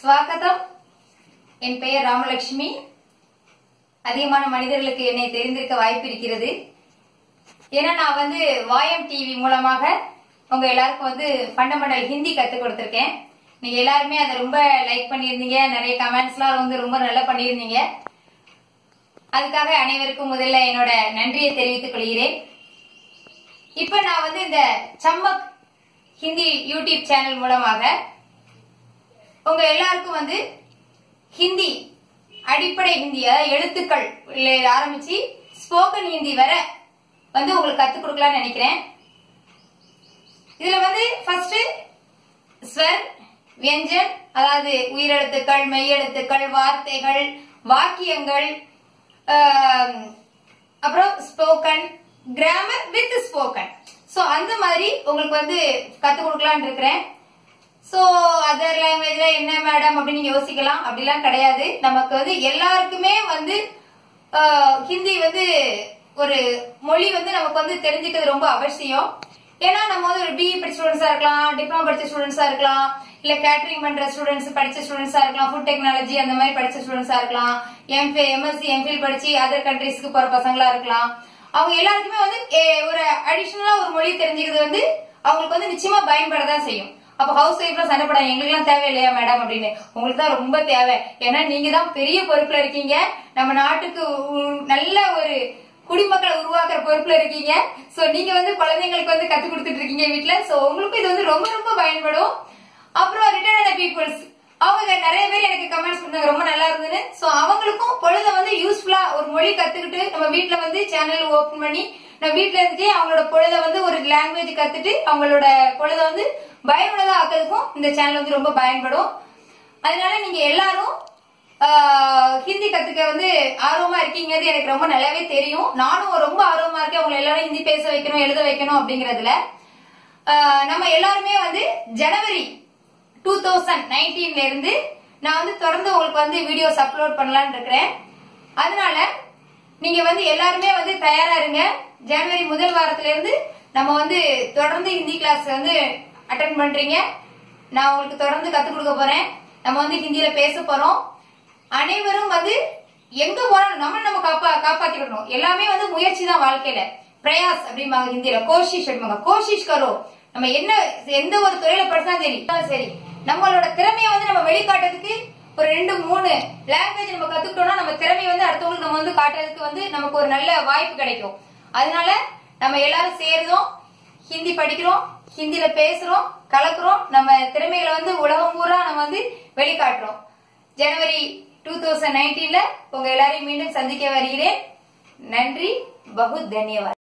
ஸ்வாகதம் என் பெயர் ராமலட்சுமி அதிகமான மனிதர்களுக்கு என்னை தெரிந்திருக்க வாய்ப்பு இருக்கிறது ஏன்னா நான் வந்து வாயம் டிவி மூலமாக உங்க எல்லாருக்கும் வந்து ஃபண்டமெண்டல் ஹிந்தி கத்துக் கொடுத்திருக்கேன் நீங்க எல்லாருமே அதை ரொம்ப லைக் பண்ணியிருந்தீங்க நிறைய கமெண்ட்ஸ்லாம் வந்து ரொம்ப நல்லா பண்ணியிருந்தீங்க அதுக்காக அனைவருக்கும் முதல்ல என்னோட நன்றியை தெரிவித்துக் கொள்கிறேன் இப்ப நான் வந்து இந்த சம்மக் ஹிந்தி யூடியூப் சேனல் மூலமாக உங்க எல்லாருக்கும் வந்து ஹிந்தி அடிப்படை ஹிந்தி அதாவது எழுத்துக்கள் ல ஆரம்பிச்சு ஸ்போக்கன் ஹிந்தி வரை வந்து உங்களுக்கு கத்துக் கொடுக்கலாம்னு நினைக்கிறேன் இதுல வந்து ஃபர்ஸ்ட் ஸ்வர் வியஞ்சன் அதாவது உயிரெழுத்துக்கள் மெய்யெழுத்துக்கள் வார்த்தைகள் வாக்கியங்கள் ஆம், அப்புறம் spoken grammar with spoken so அந்த மாதிரி உங்களுக்கு வந்து கத்துக் கொடுக்கலாம்னு இருக்கிறேன் சோ அதர் லாங்குவேஜ்ல என்ன மேடம் அப்படின்னு நீங்க யோசிக்கலாம் அப்படிலாம் கிடையாது நமக்கு வந்து எல்லாருக்குமே வந்து ஆஹ், ஹிந்தி வந்து ஒரு மொழி வந்து நமக்கு வந்து தெரிஞ்சுக்கிறது ரொம்ப அவசியம் ஏன்னா நம்ம வந்து ஒரு பிஇ படிச்ச ஸ்டூடெண்ட்ஸா இருக்கலாம் டிப்ளமா படிச்ச ஸ்டூடெண்ட்ஸா இருக்கலாம் இல்ல கேட்டரிங் பண்ற ஸ்டூடெண்ட்ஸ் படிச்ச ஸ்டூடெண்ட்ஸா இருக்கலாம் ஃபுட் டெக்னாலஜி அந்த மாதிரி படிச்ச ஸ்டூடெண்ட்ஸா இருக்கலாம் எம்ஃபி எம்எஸ்சி எம்ஃபில் படிச்சு அதர் கண்ட்ரீஸ்க்கு போற பசங்களா இருக்கலாம் அவங்க எல்லாருக்குமே வந்து ஏ- ஒரு அடிஷனலா ஒரு மொழி தெரிஞ்சுக்கிறது வந்து அவங்களுக்கு வந்து நிச்சயமா பயன்படதான் செய்யும் அப்ப ஹவுஸ் ஒய்ஃப்லாம் சண்டை போடாங்க எங்களுக்கு எல்லாம் தேவை இல்லையா மேடம் அப்படின்னு உங்களுக்கு தான் ரொம்ப தேவை ஏன்னா நீங்க தான் பெரிய பொறுப்புல இருக்கீங்க நம்ம நாட்டுக்கு உ- நல்ல ஒரு குடிமக்களை உருவாக்குற பொறுப்புல இருக்கீங்க சோ நீங்க வந்து குழந்தைங்களுக்கு வந்து கத்து கொடுத்துட்டு இருக்கீங்க வீட்ல சோ உங்களுக்கும் இது வந்து ரொம்ப ரொம்ப பயன்படும் அப்புறம் ரிட்டர்ன் பீப்புள்ஸ் அவங்க நிறைய பேர் எனக்கு கமெண்ட்ஸ் பண்ணாங்க ரொம்ப நல்லா இருந்தது சோ அவங்களுக்கும் பொழுத வந்து யூஸ்ஃபுல்லா ஒரு மொழி கத்துக்கிட்டு நம்ம வீட்ல வந்து சேனல் ஓபன் பண்ணி நம்ம வீட்ல இருந்துட்டே அவங்களோட பொழுத வந்து ஒரு லாங்குவேஜ் கத்துட்டு அவங்களோட பொழுத வந்து பயனுள்ளதா ஆக்கிறதுக்கும் இந்த சேனல் வந்து ரொம்ப பயன்படும் அதனால நீங்க எல்லாரும் ஆஹ், ஹிந்தி கத்துக்க வந்து ஆர்வமா இருக்கீங்கிறது எனக்கு ரொம்ப நல்லாவே தெரியும் நானும் ரொம்ப ஆர்வமா இருக்கேன் உங்களை எல்லாரும் ஹிந்தி பேச வைக்கணும் எழுத வைக்கணும் அப்படிங்கறதுல ஆஹ், நம்ம எல்லாருமே வந்து ஜனவரி டூ தௌசண்ட் நைன்டீன்ல இருந்து நான் வந்து தொடர்ந்து உங்களுக்கு வந்து வீடியோஸ் அப்லோட் பண்ணலாம்னு இருக்கிறேன் அதனால நீங்க வந்து எல்லாருமே வந்து தயாரா இருங்க ஜனவரி முதல் வாரத்துல இருந்து நம்ம வந்து தொடர்ந்து ஹிந்தி கிளாஸ் வந்து அட்டன் பண்றீங்க நான் உங்களுக்கு தொடர்ந்து கத்துக் கொடுக்க போறேன் நம்ம வந்து ஹிந்தியில பேச போறோம் அனைவரும் வந்து எங்க போனாலும் நம்ம நம்ம காப்பா காப்பாத்திக்கணும் எல்லாமே வந்து முயற்சி தான் வாழ்க்கையில பிரயாஸ் அப்படிம்பாங்க ஹிந்தியில கோஷிஷ் அப்படிம்பாங்க கோஷிஷ் கரோ நம்ம என்ன எந்த ஒரு துறையில படிச்சா சரி சரி நம்மளோட திறமையை வந்து நம்ம வெளிக்காட்டுறதுக்கு ஒரு ரெண்டு மூணு லாங்குவேஜ் நம்ம கத்துக்கிட்டோம்னா நம்ம திறமையை வந்து அடுத்தவங்களுக்கு நம்ம வந்து காட்டுறதுக்கு வந்து நமக்கு ஒரு நல்ல வாய்ப்பு கிடைக்கும் அதனால நம்ம எல்லாரும் சேர்ந்தோம் ஹிந்தி படிக்கிறோம் ஹிந்தில பேசுறோம் கலக்குறோம் நம்ம திறமைகளை வந்து உலகம் பூரா நம்ம வந்து வெளிக்காட்டுறோம் ஜனவரி டூ தௌசண்ட் நைன்டீன்ல உங்க எல்லாரையும் மீண்டும் சந்திக்க வருகிறேன் நன்றி பகுத் தன்யவாத்